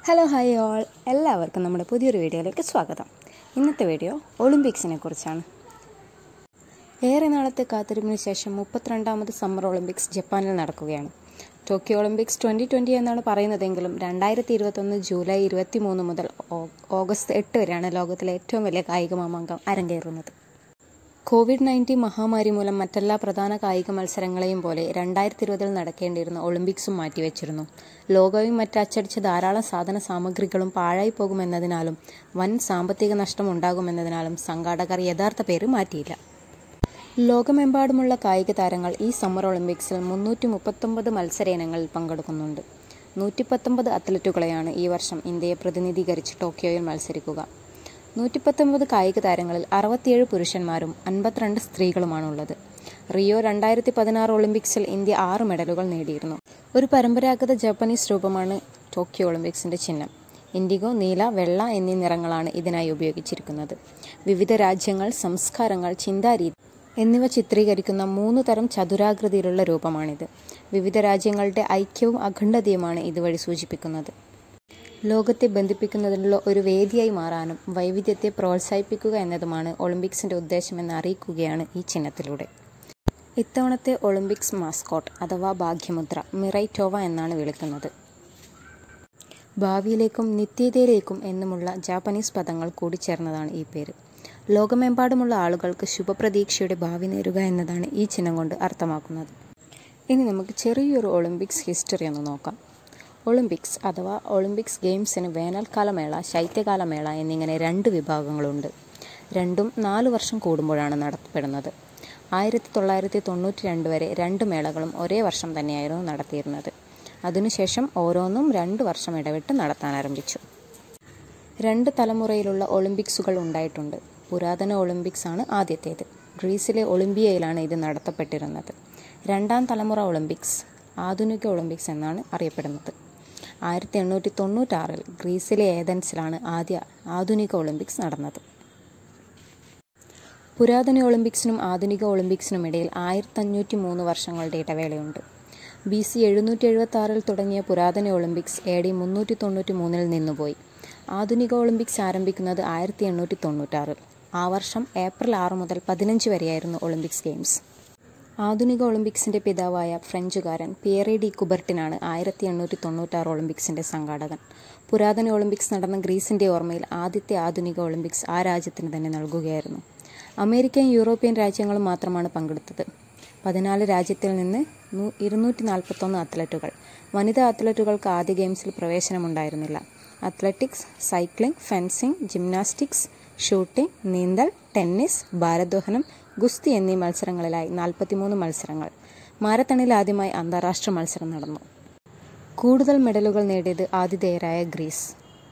hello hi all എല്ലാവർക്കും നമ്മുടെ പുതിയൊരു വീഡിയോയിലേക്ക് സ്വാഗതം ഇന്നത്തെ വീഡിയോ ഒളിമ്പിക്സിനെ കുറിച്ചാണ് ഏറെ നാളത്തെ കാത്തിരിപ്പിന് ശേഷം മുപ്പത്തിരണ്ടാമത് സമ്മർ ഒളിമ്പിക്സ് ജപ്പാനിൽ നടക്കുകയാണ് ടോക്കിയോ ഒളിമ്പിക്സ് ട്വൻ്റി ട്വൻ്റി എന്നാണ് പറയുന്നതെങ്കിലും രണ്ടായിരത്തി ഇരുപത്തൊന്ന് ജൂലൈ ഇരുപത്തി മൂന്ന് മുതൽ ഓ- ഓഗസ്റ്റ് എട്ട് വരെയാണ് ലോകത്തിലെ ഏറ്റവും വലിയ കായിക മാമാങ്കം അരങ്ങേറുന്നത് കോവിഡ് നയൻറ്റീൻ മഹാമാരി മൂലം മറ്റെല്ലാ പ്രധാന കായിക മത്സരങ്ങളെയും പോലെ രണ്ടായിരത്തി ഇരുപതിൽ നടക്കേണ്ടിയിരുന്ന ഒളിമ്പിക്സും മാറ്റിവെച്ചിരുന്നു ലോകവും മറ്റ് അച്ചടിച്ച ധാരാളം സാധന സാമഗ്രികളും പാഴായി പോകുമെന്നതിനാലും വൻ സാമ്പത്തിക നഷ്ടം ഉണ്ടാകുമെന്നതിനാലും സംഘാടകർ യഥാർത്ഥ പേര് മാറ്റിയില്ല ലോകമെമ്പാടുമുള്ള കായിക താരങ്ങൾ ഈ സമ്മർ ഒളിമ്പിക്സിൽ മുന്നൂറ്റി മുപ്പത്തൊമ്പത് മത്സര ഇനങ്ങളിൽ പങ്കെടുക്കുന്നുണ്ട് നൂറ്റി പത്തൊമ്പത് അത്ലറ്റുകളെയാണ് ഈ വർഷം ഇന്ത്യയെ പ്രതിനിധീകരിച്ച് ടോക്കിയോയിൽ മത്സരിക്കുക നൂറ്റി പത്തൊമ്പത് കായിക താരങ്ങളിൽ അറുപത്തിയേഴ് പുരുഷന്മാരും അൻപത്തിരണ്ട് സ്ത്രീകളുമാണുള്ളത് റിയോ രണ്ടായിരത്തി പതിനാറ് ഒളിമ്പിക്സിൽ ഇന്ത്യ ആറ് മെഡലുകൾ നേടിയിരുന്നു ഒരു പരമ്പരാഗത ജാപ്പനീസ് രൂപമാണ് ടോക്കിയോ ഒളിമ്പിക്സിന്റെ ചിഹ്നം ഇൻഡിഗോ നീല വെള്ള എന്നീ നിറങ്ങളാണ് ഇതിനായി ഉപയോഗിച്ചിരിക്കുന്നത് വിവിധ രാജ്യങ്ങൾ സംസ്കാരങ്ങൾ ചിന്താരീതി എന്നിവ ചിത്രീകരിക്കുന്ന മൂന്ന് തരം ചതുരാകൃതിയിലുള്ള രൂപമാണിത് വിവിധ രാജ്യങ്ങളുടെ ഐക്യവും അഖണ്ഡതയുമാണ് ഇതുവഴി സൂചിപ്പിക്കുന്നത് ലോകത്തെ ബന്ധിപ്പിക്കുന്നതിനുള്ള ഒരു വേദിയായി മാറാനും വൈവിധ്യത്തെ പ്രോത്സാഹിപ്പിക്കുക എന്നതുമാണ് ഒളിമ്പിക്സിന്റെ ഉദ്ദേശമെന്ന് അറിയിക്കുകയാണ് ഈ ചിഹ്നത്തിലൂടെ ഇത്തവണത്തെ ഒളിമ്പിക്സ് മാസ്കോട്ട് അഥവാ ഭാഗ്യമുദ്ര മിറൈറ്റോവ എന്നാണ് വിളിക്കുന്നത് ഭാവിയിലേക്കും നിത്യതയിലേക്കും എന്നുമുള്ള ജാപ്പനീസ് പദങ്ങൾ കൂടിച്ചേർന്നതാണ് ഈ പേര് ലോകമെമ്പാടുമുള്ള ആളുകൾക്ക് ശുഭപ്രതീക്ഷയുടെ ഭാവി നേരുക എന്നതാണ് ഈ ചിഹ്നം കൊണ്ട് അർത്ഥമാക്കുന്നത് ഇനി നമുക്ക് ചെറിയൊരു ഒളിമ്പിക്സ് ഹിസ്റ്ററി ഒന്ന് നോക്കാം ഒളിമ്പിക്സ് അഥവാ ഒളിമ്പിക്സ് ഗെയിംസിന് വേനൽക്കാലമേള ശൈത്യകാലമേള എന്നിങ്ങനെ രണ്ട് വിഭാഗങ്ങളുണ്ട് രണ്ടും നാല് വർഷം കൂടുമ്പോഴാണ് നടത്തപ്പെടുന്നത് ആയിരത്തി തൊള്ളായിരത്തി തൊണ്ണൂറ്റി രണ്ട് വരെ രണ്ട് മേളകളും ഒരേ വർഷം തന്നെയായിരുന്നു നടത്തിയിരുന്നത് അതിനുശേഷം ഓരോന്നും രണ്ട് വർഷം ഇടവിട്ട് നടത്താൻ ആരംഭിച്ചു രണ്ട് തലമുറയിലുള്ള ഒളിമ്പിക്സുകൾ ഉണ്ടായിട്ടുണ്ട് പുരാതന ഒളിമ്പിക്സ് ആണ് ആദ്യത്തേത് ഗ്രീസിലെ ഒളിമ്പിയയിലാണ് ഇത് നടത്തപ്പെട്ടിരുന്നത് രണ്ടാം തലമുറ ഒളിമ്പിക്സ് ആധുനിക ഒളിമ്പിക്സ് എന്നാണ് അറിയപ്പെടുന്നത് ആയിരത്തി എണ്ണൂറ്റി തൊണ്ണൂറ്റാറിൽ ഗ്രീസിലെ ഏതൻസിലാണ് ആദ്യ ആധുനിക ഒളിമ്പിക്സ് നടന്നത് പുരാതന ഒളിമ്പിക്സിനും ആധുനിക ഒളിമ്പിക്സിനും ഇടയിൽ ആയിരത്തി അഞ്ഞൂറ്റി മൂന്ന് വർഷങ്ങളുടെ ഇടവേളയുണ്ട് ബി സി എഴുന്നൂറ്റി എഴുപത്തി ആറിൽ തുടങ്ങിയ പുരാതന ഒളിമ്പിക്സ് എ ഡി മുന്നൂറ്റി തൊണ്ണൂറ്റി മൂന്നിൽ നിന്നുപോയി ആധുനിക ഒളിമ്പിക്സ് ആരംഭിക്കുന്നത് ആയിരത്തി എണ്ണൂറ്റി തൊണ്ണൂറ്റാറിൽ ആ വർഷം ഏപ്രിൽ ആറ് മുതൽ പതിനഞ്ച് വരെയായിരുന്നു ഒളിമ്പിക്സ് ഗെയിംസ് ആധുനിക ഒളിമ്പിക്സിന്റെ പിതാവായ ഫ്രഞ്ചുകാരൻ പിയറെ ഡി കുബർട്ടിനാണ് ആയിരത്തി എണ്ണൂറ്റി തൊണ്ണൂറ്റാറ് ഒളിമ്പിക്സിന്റെ സംഘാടകൻ പുരാതന ഒളിമ്പിക്സ് നടന്ന ഗ്രീസിന്റെ ഓർമ്മയിൽ ആദ്യത്തെ ആധുനിക ഒളിമ്പിക്സ് ആ രാജ്യത്തിന് തന്നെ നൽകുകയായിരുന്നു അമേരിക്കൻ യൂറോപ്യൻ രാജ്യങ്ങളും മാത്രമാണ് പങ്കെടുത്തത് പതിനാല് രാജ്യത്തിൽ നിന്ന് നൂ- ഇരുന്നൂറ്റി നാൽപ്പത്തൊന്ന് അത്ലറ്റുകൾ വനിതാ അത്ലറ്റുകൾക്ക് ആദ്യ ഗെയിംസിൽ പ്രവേശനമുണ്ടായിരുന്നില്ല athletics cycling fencing gymnastics shooting നീന്തൽ ടെന്നീസ് ഭാരോദ്വഹനം ഗുസ്തി എന്നീ മത്സരങ്ങളിലായി നാൽപ്പത്തിമൂന്ന് മത്സരങ്ങൾ മാരത്തണിൽ ആദ്യമായി അന്താരാഷ്ട്ര മത്സരം നടന്നു കൂടുതൽ മെഡലുകൾ നേടിയത് ആതിഥേയരായ ഗ്രീസ്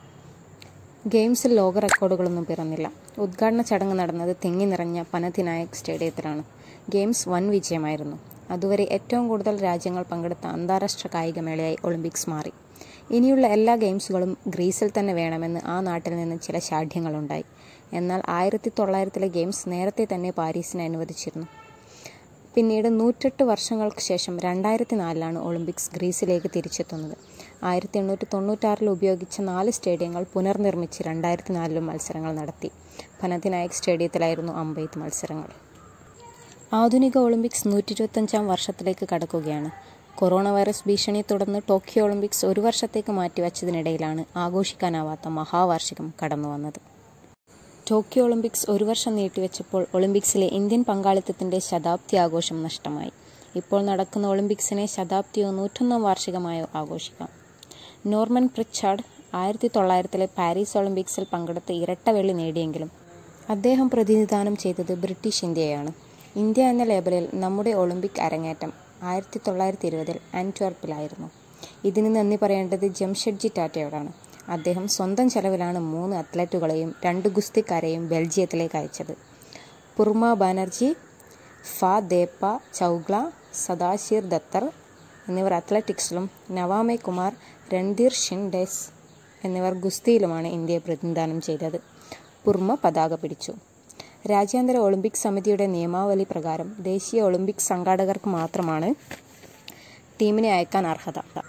ഗെയിംസിൽ ലോക റെക്കോർഡുകളൊന്നും പിറന്നില്ല ഉദ്ഘാടന ചടങ്ങ് നടന്നത് തിങ്ങി നിറഞ്ഞ പനതിനായക് സ്റ്റേഡിയത്തിലാണ് ഗെയിംസ് വൻ വിജയമായിരുന്നു അതുവരെ ഏറ്റവും കൂടുതൽ രാജ്യങ്ങൾ പങ്കെടുത്ത അന്താരാഷ്ട്ര കായികമേളയായി ഒളിമ്പിക്സ് മാറി ഇനിയുള്ള എല്ലാ ഗെയിംസുകളും ഗ്രീസിൽ തന്നെ വേണമെന്ന് ആ നാട്ടിൽ നിന്ന് ചില ശാഠ്യങ്ങളുണ്ടായി എന്നാൽ ആയിരത്തി തൊള്ളായിരത്തിലെ ഗെയിംസ് നേരത്തെ തന്നെ പാരീസിനെ അനുവദിച്ചിരുന്നു പിന്നീട് നൂറ്റെട്ട് വർഷങ്ങൾക്ക് ശേഷം രണ്ടായിരത്തി നാലിലാണ് ഒളിമ്പിക്സ് ഗ്രീസിലേക്ക് തിരിച്ചെത്തുന്നത് ആയിരത്തി എണ്ണൂറ്റി തൊണ്ണൂറ്റാറിൽ ഉപയോഗിച്ച നാല് സ്റ്റേഡിയങ്ങൾ പുനർനിർമ്മിച്ച് രണ്ടായിരത്തി നാലിലും മത്സരങ്ങൾ നടത്തി പനതിനായക് സ്റ്റേഡിയത്തിലായിരുന്നു അമ്പെയ്ത്ത് മത്സരങ്ങൾ ആധുനിക ഒളിമ്പിക്സ് നൂറ്റി ഇരുപത്തഞ്ചാം വർഷത്തിലേക്ക് കടക്കുകയാണ് കൊറോണ വൈറസ് ഭീഷണിയെ തുടർന്ന് ടോക്കിയോ ഒളിമ്പിക്സ് ഒരു വർഷത്തേക്ക് മാറ്റിവെച്ചതിനിടയിലാണ് ആഘോഷിക്കാനാവാത്ത മഹാവാർഷികം കടന്നു വന്നത് ടോക്കിയോ ഒളിമ്പിക്സ് ഒരു വർഷം നീട്ടിവെച്ചപ്പോൾ ഒളിമ്പിക്സിലെ ഇന്ത്യൻ പങ്കാളിത്തത്തിന്റെ ശതാബ്ദി ആഘോഷം നഷ്ടമായി ഇപ്പോൾ നടക്കുന്ന ഒളിമ്പിക്സിനെ ശതാബ്ദിയോ നൂറ്റൊന്നാം വാർഷികമായോ ആഘോഷിക്കാം നോർമൻ പ്രിച്ചാർഡ് ആയിരത്തി തൊള്ളായിരത്തിലെ പാരീസ് ഒളിമ്പിക്സിൽ പങ്കെടുത്ത് ഇരട്ട വെള്ളി നേടിയെങ്കിലും അദ്ദേഹം പ്രതിനിധാനം ചെയ്തത് ബ്രിട്ടീഷ് ഇന്ത്യയാണ് ഇന്ത്യ എന്ന ലേബലിൽ നമ്മുടെ ഒളിമ്പിക് അരങ്ങേറ്റം ആയിരത്തി തൊള്ളായിരത്തി ഇരുപതിൽ ആൻറ്റ്വർപ്പിലായിരുന്നു ഇതിന് നന്ദി പറയേണ്ടത് ജംഷഡ്ജി ടാറ്റയോടാണ് അദ്ദേഹം സ്വന്തം ചെലവിലാണ് മൂന്ന് അത്ലറ്റുകളെയും രണ്ട് ഗുസ്തിക്കാരെയും ബെൽജിയത്തിലേക്ക് അയച്ചത് പുർമ ബാനർജി ഫ ദേപ്പ ചൗഗ്ല സദാശിർ ദത്തർ എന്നിവർ അത്ലറ്റിക്സിലും നവാമെ കുമാർ രൺധീർ സിംഗ് ഡെസ് എന്നിവർ ഗുസ്തിയിലുമാണ് ഇന്ത്യയെ പ്രതിനിധാനം ചെയ്തത് പുർമ പതാക പിടിച്ചു രാജ്യാന്തര ഒളിമ്പിക് സമിതിയുടെ നിയമാവലി പ്രകാരം ദേശീയ ഒളിമ്പിക് സംഘാടകർക്ക് മാത്രമാണ് ടീമിനെ അയക്കാൻ അർഹത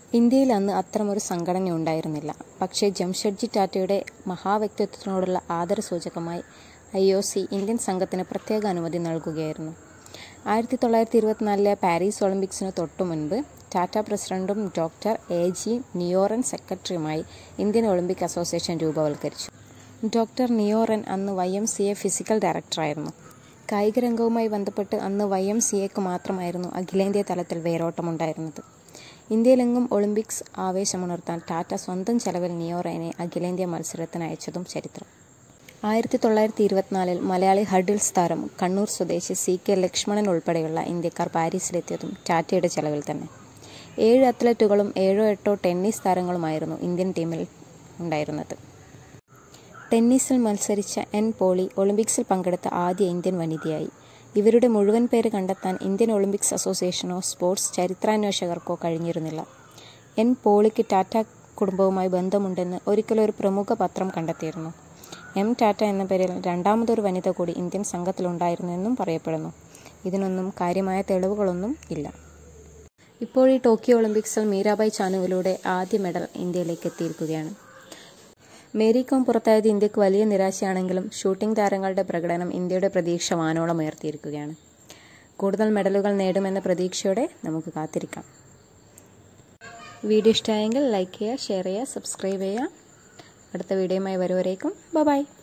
ഇന്ത്യയിൽ അന്ന് അത്തരമൊരു സംഘടന ഉണ്ടായിരുന്നില്ല പക്ഷേ ജംഷഡ്ജി ടാറ്റയുടെ മഹാവ്യക്തിത്വത്തിനോടുള്ള ആദരസൂചകമായി ഐ ഒ സി ഇന്ത്യൻ സംഘത്തിന് പ്രത്യേക അനുമതി നൽകുകയായിരുന്നു ആയിരത്തി തൊള്ളായിരത്തി ഇരുപത്തിനാലിലെ പാരീസ് ഒളിമ്പിക്സിന് തൊട്ടു മുൻപ് ടാറ്റ പ്രസിഡന്റും ഡോക്ടർ എ ജി നിയോറൻ സെക്രട്ടറിയുമായി ഇന്ത്യൻ ഒളിമ്പിക് അസോസിയേഷൻ രൂപവൽക്കരിച്ചു ഡോക്ടർ നിയോറൻ അന്ന് Y M C A physical ഡയറക്ടറായിരുന്നു കായിക രംഗവുമായി ബന്ധപ്പെട്ട് അന്ന് വൈ എം സി എക്ക് മാത്രമായിരുന്നു അഖിലേന്ത്യാ തലത്തിൽ വേരോട്ടമുണ്ടായിരുന്നത് ഇന്ത്യയിലെങ്ങും ഒളിമ്പിക്സ് ആവേശമുണർത്താൻ ടാറ്റ സ്വന്തം ചെലവിൽ നിയോറനെ അഖിലേന്ത്യാ മത്സരത്തിന് അയച്ചതും ചരിത്രം ആയിരത്തി തൊള്ളായിരത്തി ഇരുപത്തിനാലിൽ മലയാളി ഹഡിൽസ് താരം കണ്ണൂർ സ്വദേശി സി കെ ലക്ഷ്മണൻ ഉൾപ്പെടെയുള്ള ഇന്ത്യക്കാർ പാരീസിലെത്തിയതും ടാറ്റയുടെ ചെലവിൽ തന്നെ ഏഴ് അത്ലറ്റുകളും ഏഴോ എട്ടോ ടെന്നീസ് താരങ്ങളുമായിരുന്നു ഇന്ത്യൻ ടീമിൽ ഉണ്ടായിരുന്നത് ടെന്നീസിൽ മത്സരിച്ച എൻ പോളി ഒളിമ്പിക്സിൽ പങ്കെടുത്ത ആദ്യ ഇന്ത്യൻ വനിതയായി ഇവരുടെ മുഴുവൻ പേര് കണ്ടെത്താൻ ഇന്ത്യൻ ഒളിമ്പിക്സ് അസോസിയേഷനോ സ്പോർട്സ് ചരിത്രാന്വേഷകർക്കോ കഴിഞ്ഞിരുന്നില്ല എൻ പോളിക്ക് ടാറ്റ കുടുംബവുമായി ബന്ധമുണ്ടെന്ന് ഒരിക്കലൊരു പ്രമുഖ പത്രം കണ്ടെത്തിയിരുന്നു എം ടാറ്റ എന്ന പേരിൽ രണ്ടാമതൊരു വനിത കൂടി ഇന്ത്യൻ സംഘത്തിലുണ്ടായിരുന്നെന്നും പറയപ്പെടുന്നു ഇതിനൊന്നും കാര്യമായ തെളിവുകളൊന്നും ഇല്ല ഇപ്പോൾ ഈ ടോക്കിയോ ഒളിമ്പിക്സിൽ മീരാബായ് ചാനുവിലൂടെ ആദ്യ മെഡൽ ഇന്ത്യയിലേക്ക് എത്തിയിരിക്കുകയാണ് മേരി കോം പുറത്തായത് ഇന്ത്യക്ക് വലിയ നിരാശയാണെങ്കിലും ഷൂട്ടിംഗ് താരങ്ങളുടെ പ്രകടനം ഇന്ത്യയുടെ പ്രതീക്ഷ വാനോളം ഉയർത്തിയിരിക്കുകയാണ് കൂടുതൽ മെഡലുകൾ നേടുമെന്ന പ്രതീക്ഷയോടെ നമുക്ക് കാത്തിരിക്കാം വീഡിയോ ഇഷ്ടമായെങ്കിൽ ലൈക്ക് ചെയ്യുക ഷെയർ ചെയ്യുക സബ്സ്ക്രൈബ് ചെയ്യുക അടുത്ത വീഡിയോയുമായി വരുവരേക്കും ബൈ